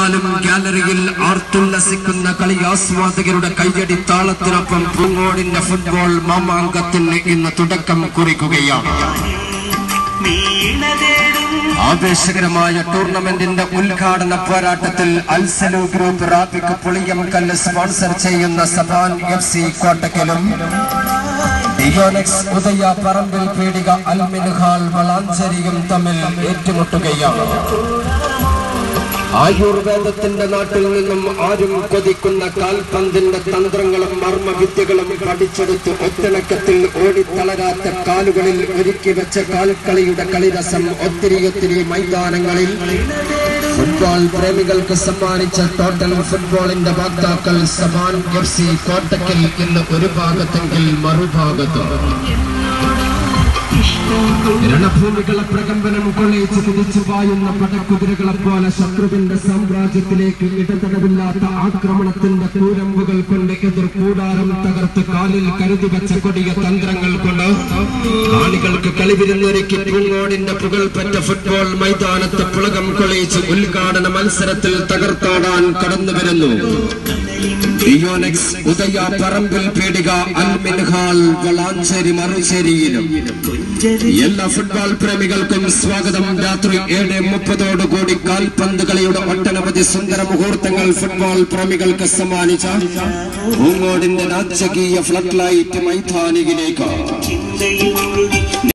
എന്നാലും ഗാലറിയിൽ ആർത്തുല്ലസിക്കുന്ന കളി ആസ്വാദകരുടെ കയ്യടി താളത്തിനൊപ്പം പൂങ്ങോടിന്റെ ഫുട്ബോൾ മാമാങ്കത്തിന് ഇന്ന് തുടക്കം കുറിക്കുകയാണ് ആവേശകരമായ ടൂർണമെന്റിന്റെ ഉദ്ഘാടന പോരാട്ടത്തിൽ അൽസലു ഗ്രൂപ്പ് റാപ്പിക് പുളിയം കല്ല് സ്പോൺസർ ചെയ്യുന്ന സബാൻ എഫ് സി കോട്ടക്കലും ഡിയോനെക്സ് ഉദയ പറമ്പിൽ പീടിക അൽമിൻഹാൾ വളാഞ്ചേരിയും തമ്മിൽ ഏറ്റുമുട്ടുകയാണ് ആയുർവേദത്തിന്റെ നാട്ടിൽ നിന്നും ആരും കൊതിക്കുന്ന കാൽപന്തിന്റെ തന്ത്രങ്ങളും മർമ്മവിദ്യകളും പഠിച്ചെടുത്ത് ഒത്തിണക്കത്തിൽ ഓടിത്തളരാത്ത കാലുകളിൽ ഒരുക്കി വെച്ച കാൽക്കളിയുടെ കളിരസം ഒത്തിരി ഒത്തിരി മൈതാനങ്ങളിൽ ഫുട്ബോൾ പ്രേമികൾക്ക് സമ്മാനിച്ച ടോട്ടൽ ഫുട്ബോളിന്റെ വാക്താക്കൾ സമാൻ എഫ് സി കോട്ടക്കൽ ഇന്ന് ഒരു ഭാഗത്തെങ്കിൽ മറുഭാഗത്തും രണഭൂമികളെ പ്രകമ്പനം കൊള്ളയിച്ച് കുതിച്ചു പായുന്ന പടക്കുതിരകളെ പോലെ ശത്രുവിന്റെ സാമ്രാജ്യത്തിലേക്ക് ഇടതടവില്ലാത്ത ആക്രമണത്തിന്റെ കൂരമ്പുകൾ കൊണ്ട് എതിർ കൂടാരം തകർത്ത് കാലിൽ കരുതി വെച്ച കൊടിയ തന്ത്രങ്ങൾ കൊണ്ട് കാണികൾക്ക് കളിവിരുന്നൊരുക്കി പൂങ്ങോടിന്റെ പുകൾപ്പറ്റ ഫുട്ബോൾ മൈതാനത്ത് പുളകം കൊള്ളയിച്ച് ഉദ്ഘാടന മത്സരത്തിൽ തകർത്താടാൻ കടന്നു വരുന്നു ഡിയോനെക്സ് ഉദയ പറമ്പിൽ പീടിക അൽമിൻഹാൾ വളാഞ്ചേരി മറുചേരിയിലും എല്ലാ ഫുട്ബോൾ പ്രേമികൾക്കും സ്വാഗതം രാത്രി ഏഴ് മുപ്പതോടുകൂടി കാൽപന്ത് കളിയുടെ ഒട്ടനവധി സുന്ദര മുഹൂർത്തങ്ങൾ ഫുട്ബോൾ പ്രേമികൾക്ക് സമ്മാനിച്ച പൂങ്ങോടിന്റെ രാജകീയ ഫ്ലഡ് ലൈറ്റ് മൈതാനിയിലേക്ക്